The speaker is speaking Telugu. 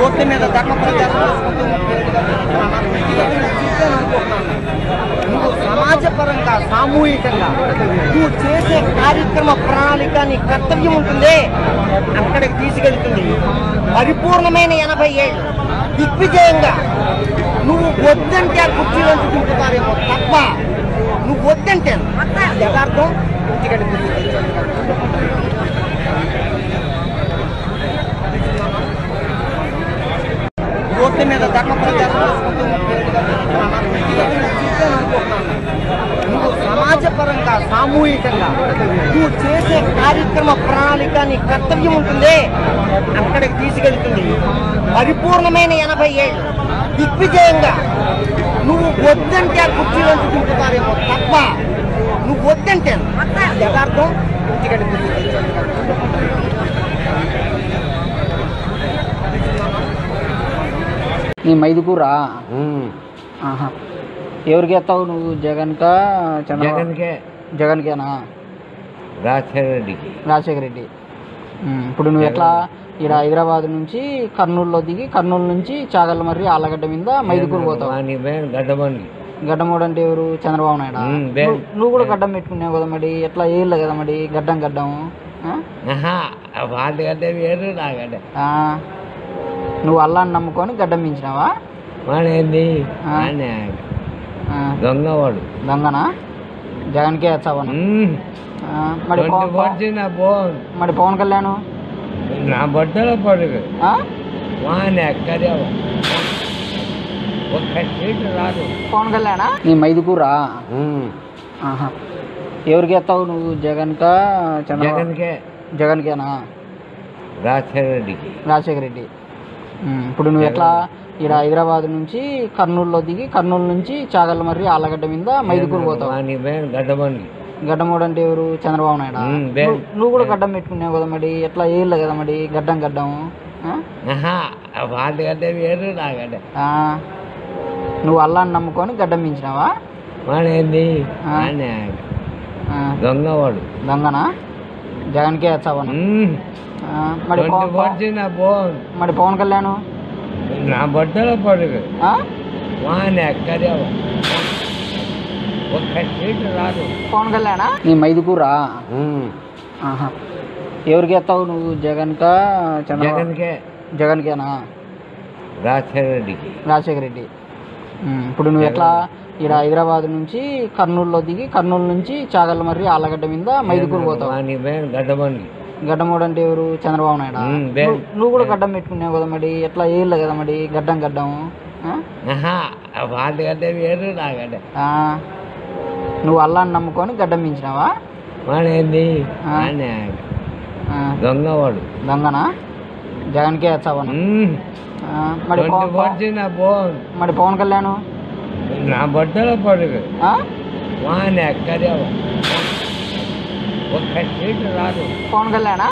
రోడ్ల మీద ధర్మ ప్రచారం చేసుకుంటూ వ్యక్తిగతంగా జీవితాన్ని అనుకుంటున్నాను. నువ్వు సమాజపరంగా సామూహికంగా నువ్వు చేసే కార్యక్రమ ప్రణాళిక నీ కర్తవ్యం ఉంటుంది అక్కడికి తీసుకెళ్తుంది పరిపూర్ణమైన ఎనభై ఏళ్ళు దిగ్విజయంగా నువ్వు వద్దంటే ఆ కుర్చీలోంచి దింపుతారేమో తప్ప నువ్వు వద్దంటే యథార్థం ఇంటికడి రోడ్ల మీద ధర్మ ప్రచారం చేసుకుంటూ వ్యక్తిగతంగా జీవితాన్ని అనుకుంటున్నాను. నువ్వు సమాజపరంగా సామూహికంగా నువ్వు చేసే కార్యక్రమ ప్రణాళిక నీ కర్తవ్యం ఉంటుంది అక్కడికి తీసుకెళ్తుంది పరిపూర్ణమైన ఎనభై ఏళ్ళు దిగ్విజయంగా నువ్వు వద్దంటే ఆ కుర్చీలోంచి దింపుతారేమో తప్ప నువ్వు వద్దంటే యథార్థం ఇంటికడి నీ మైదుకూరా ఆహా ఎవరికి ఎత్తావు నువ్వు జగన్కా చంద్రబాబు జగన్కే జగన్కేనా రాజశేఖర రెడ్డికి రాజశేఖర రెడ్డి ఉమ్, ఇప్పుడు నువ్వు ఎట్లా ఇక్కడ హైదరాబాద్ నుంచి కర్నూలులో దిగి కర్నూలు నుంచి చాగల్లమర్రి ఆళ్ళగడ్డ మీద మైదుకూరు పోతావు వాని పేరు గడ్డబండి గడ్డమోడు అంటే ఎవరు చంద్రబాబు నాయుడు ఉమ్, బే- నువ్వు కూడా గడ్డం పెట్టుకున్నావు కదా మరి ఎట్లా ఏళ్ళు కదా మరి గడ్డం గడ్డం ఆ? ఆహా, వాళ్ళ గడ్డ వేరు నా గడ్డ ఆ. నువ్వు అల్లాన్ని నమ్ముకొని గడ్డం పెంచినావా వాడేంది ఆ. వాడిని ఆ. దొంగవాడు దొంగనా జగన్కే వచ్చావా ఉమ్, మరి ట్వంటీ పవన్- ఫోర్త్ నా పో మరి పవన్ కళ్యాణ్ నా బట్టల పడుగు ఆ? వాని ఎక్కడే ఒక్క సీటు రాదు పవన్ కళ్యాణ్ నీ మైదుకూరా ఆహా ఎవరికి ఎత్తావు నువ్వు జగన్కా చంద్రబాబు జగన్కే జగన్కేనా రాజశేఖర రెడ్డికి రాజశేఖర రెడ్డి ఉమ్, ఇప్పుడు నువ్వు ఎట్లా ఇక్కడ హైదరాబాద్ నుంచి కర్నూలులో దిగి కర్నూలు నుంచి చాగల్లమర్రి ఆళ్ళగడ్డ మీద మైదుకూరు పోతావు వాని పేరు గడ్డబండి గడ్డమోడు అంటే ఎవరు చంద్రబాబు నాయుడు ఉమ్, బే- నువ్వు కూడా గడ్డం పెట్టుకున్నావు కదా మరి ఎట్లా ఏళ్ళు కదా మరి గడ్డం గడ్డం ఆ? ఆహా, వాళ్ళ గడ్డ వేరు నా గడ్డ ఆ. నువ్వు అల్లాన్ని నమ్ముకొని గడ్డం పెంచినావా వాడేంది ఆ. వాడిని ఆ. దొంగవాడు దొంగనా జగన్కే వచ్చావా ఉమ్, మరి ట్వంటీ పవన్- ఫోర్త్ నా పో మరి పవన్ కళ్యాణ్ నా బట్టల పడుగు ఆ? వాని ఎక్కడే ఒక్క సీటు రాదు పవన్ కళ్యాణ్ నీ మైదుకూరా ఆహా ఎవరికి ఎత్తావు నువ్వు జగన్కా చంద్రబాబు జగన్కే జగన్కేనా రాజశేఖర రెడ్డికి రాజశేఖర రెడ్డి ఉమ్, ఇప్పుడు నువ్వు ఎట్లా ఇక్కడ హైదరాబాద్ నుంచి కర్నూలులో దిగి కర్నూలు నుంచి చాగల్లమర్రి ఆళ్ళగడ్డ మీద మైదుకూరు పోతావు వాని పేరు గడ్డబండి గడ్డమోడు అంటే ఎవరు చంద్రబాబు నాయుడు ఉమ్, బే- నువ్వు- నువ్వు కూడా గడ్డం పెట్టుకున్నావు కదా మరి ఎట్లా ఏళ్ళు కదా మరి గడ్డం గడ్డం ఆ? ఆహా, వాళ్ళ గడ్డ వేరు నా గడ్డ ఆ. నువ్వు అల్లాన్ని నమ్ముకొని గడ్డం పెంచినావా వాడేంది ఆ. వాడిని ఆ. దొంగవాడు దొంగనా జగన్కే వచ్చావా ఉమ్, మరి ట్వంటీ పవన్- ఫోర్త్ నా పో మరి పవన్ కళ్యాణ్ నా బట్టల పడుగు ఆ? వాని ఎక్కడే ఒక్క సీటు రాదు పవన్ కళ్యాణ్